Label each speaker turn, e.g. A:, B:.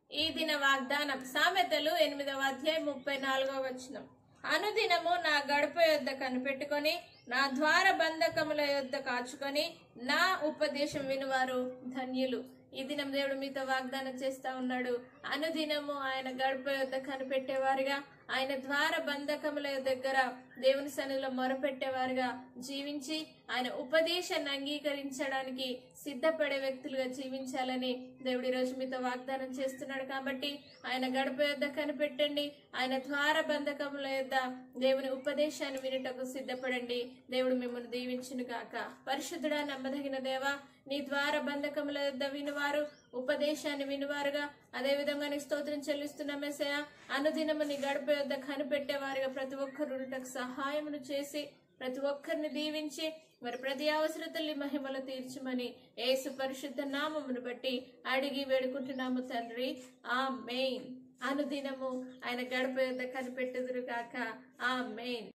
A: ఈ దిన వాగ్దానం సామెతలు ఎనిమిదవ అధ్యాయం ముప్పై నాలుగవ వచనం అనుదినము నా గడప యొద్ద కనిపెట్టుకొని నా ద్వార బంధకముల యొద్ద కాచుకొని నా ఉపదేశం వినువారు ధన్యులు ఈ దినం దేవుడు మీతో వాగ్దానం చేస్తా ఉన్నాడు అనుదినము ఆయన గడప యొద్ద కనిపెట్టేవారుగా ఆయన ద్వార బంధకముల దగ్గర దేవుని సన్నిధిలో మొరపెట్టేవారుగా జీవించి ఆయన ఉపదేశాన్ని అంగీకరించడానికి సిద్ధపడే వ్యక్తులుగా జీవించాలని దేవుడు ఈ రోజు మీతో వాగ్దానం చేస్తున్నాడు కాబట్టి ఆయన గడప యొద్ద కనిపెట్టండి ఆయన ద్వార బంధకముల యొద్ద దేవుని ఉపదేశాన్ని వినుటకు సిద్ధపడండి దేవుడు మిమ్మల్ని దీవించును గాక పరిశుద్ధుడా నమ్మదగిన దేవా నీ ద్వార బంధకముల యొద్ద వినువారు ఉపదేశాన్ని వినువారుగా అదే విధంగా నీ స్తోత్రం చెల్లిస్తున్న మెసయ అనుదినము నీ గడప యొద్ద కనిపెట్టేవారుగా ప్రతి ఒక్కరు ఉండుటకు సహాయమును చేసి ప్రతి ఒక్కరిని దీవించి మరి ప్రతి అవసరతల్ని మహిమలు తీర్చమని యేసు పరిశుద్ధ నామమును బట్టి అడిగి వేడుకుంటున్నాము తండ్రి ఆ మెయిన్ అనుదినము ఆయన గడప యొద్ద కనిపెట్టుదురు కాక ఆ మెయిన్